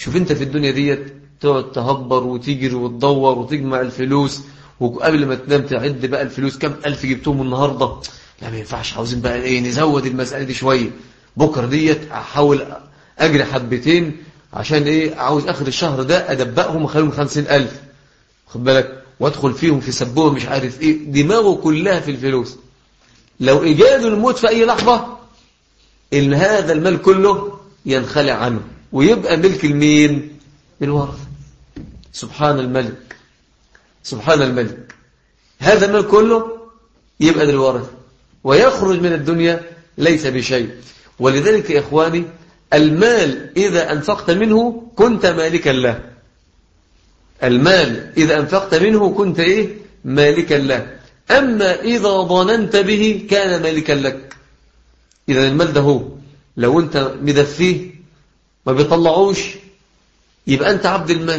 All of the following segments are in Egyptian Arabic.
شوف انت في الدنيا ديت تقعد تهبر وتجري وتدور وتجمع الفلوس وقبل ما تنام تعد بقى الفلوس كم ألف جبتهم النهاردة لا ما ينفعش عاوزين بقى ايه نزود المسألة دي شوية بكرة ديت احاول اجري حبتين عشان ايه عاوز اخر الشهر ده ادبقهم واخليهم خمسين ألف خد بالك وادخل فيهم في سبوه مش عارف ايه دماغه كلها في الفلوس لو اجاله الموت في اي لحظة ان هذا المال كله ينخلع عنه ويبقى ملك المين الورث سبحان الملك سبحان الملك هذا المال كله يبقى للورث ويخرج من الدنيا ليس بشيء ولذلك يا إخواني المال إذا أنفقت منه كنت مالكا له المال إذا أنفقت منه كنت إيه مالكا له أما إذا ظننت به كان مالكا لك إذا المال ده هو لو أنت مدفيه ما بيطلعوش يبقى أنت عبد المال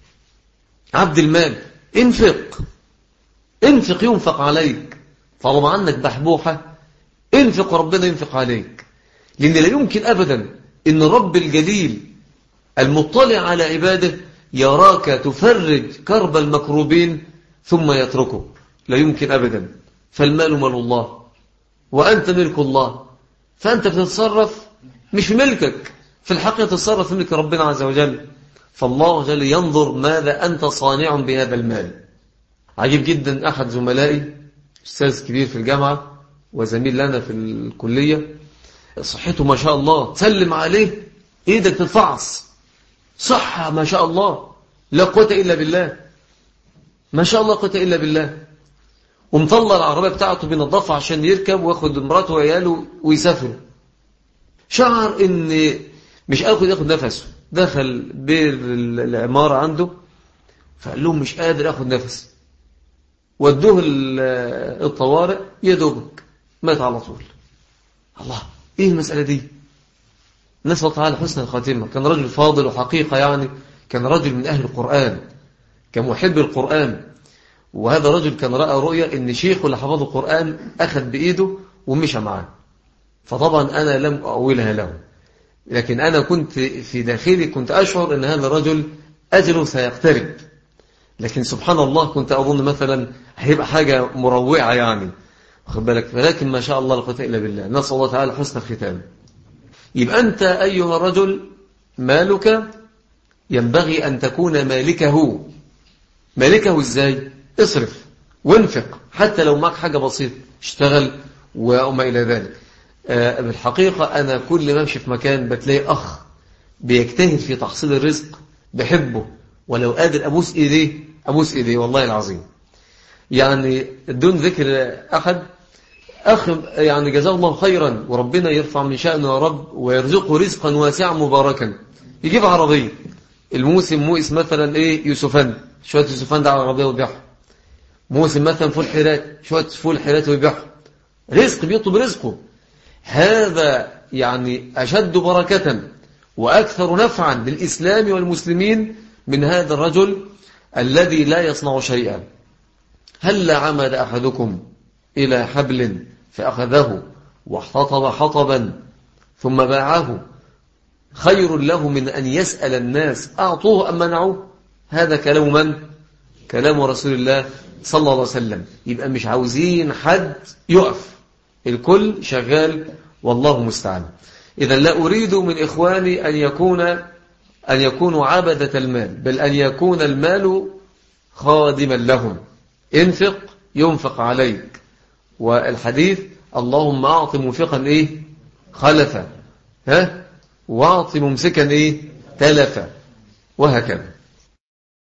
عبد المال انفق انفق ينفق عليك طالما عنك بحبوحة انفق وربنا ينفق عليك لأن لا يمكن أبدا أن رب الجليل المطلع على عباده يراك تفرج كرب المكروبين ثم يتركه لا يمكن أبدا فالمال مال الله وأنت ملك الله فأنت بتتصرف مش في ملكك في الحقيقة تتصرف في ملك ربنا عز وجل فالله جل ينظر ماذا أنت صانع بهذا المال عجيب جدا أحد زملائي أستاذ كبير في الجامعة وزميل لنا في الكلية صحته ما شاء الله تسلم عليه ايدك تتفعص صحة ما شاء الله لا قوة إلا بالله ما شاء الله قوة إلا بالله ومطلع العربية بتاعته بينظفها عشان يركب وياخد مراته وعياله ويسافروا شعر ان مش قادر ياخد نفسه دخل بير العمارة عنده فقال لهم مش قادر اخد نفس ودوه الطوارئ يدوبك مات على طول الله ايه المسألة دي نسأل الله تعالى حسن الخاتمة كان رجل فاضل وحقيقة يعني كان رجل من أهل القرآن كان محب القرآن وهذا رجل كان رأى رؤية ان شيخه اللي حفظ القرآن أخذ بإيده ومشى معاه فطبعا أنا لم أعولها له لكن أنا كنت في داخلي كنت أشعر أن هذا الرجل أجله سيقترب لكن سبحان الله كنت أظن مثلا هيبقى حاجة مروعة يعني واخد بالك ولكن ما شاء الله لا قوه إلا بالله نسأل الله تعالى حسن الختام يبقى أنت أيها الرجل مالك ينبغي أن تكون مالكه مالكه إزاي اصرف وانفق حتى لو معك حاجة بسيطة اشتغل وما إلى ذلك آه بالحقيقة أنا كل ما امشي في مكان بتلاقي أخ بيجتهد في تحصيل الرزق بحبه ولو قادر أبوس إيديه أبوس إيديه والله العظيم يعني دون ذكر أحد أخ يعني جزاه الله خيرا وربنا يرفع من شأنه يا رب ويرزقه رزقا واسعا مباركا يجيب عربية الموسم موسم مثلا إيه يوسفان شوية يوسفان ده على العربية ويبيعها موسم مثلا فول حيرات شوية فول حيرات ويبيعها رزق بيطلب رزقه هذا يعني أشد بركة وأكثر نفعا للإسلام والمسلمين من هذا الرجل الذي لا يصنع شيئا هل عمد أحدكم إلى حبل فأخذه واحتطب حطبا ثم باعه خير له من أن يسأل الناس أعطوه أم منعوه هذا كلام من؟ كلام رسول الله صلى الله عليه وسلم يبقى مش عاوزين حد يقف الكل شغال والله مستعان إذا لا أريد من إخواني أن يكون أن يكونوا عبدة المال بل أن يكون المال خادما لهم انفق ينفق عليك والحديث اللهم أعط منفقا إيه خلفا ها واعط ممسكا إيه تلفا وهكذا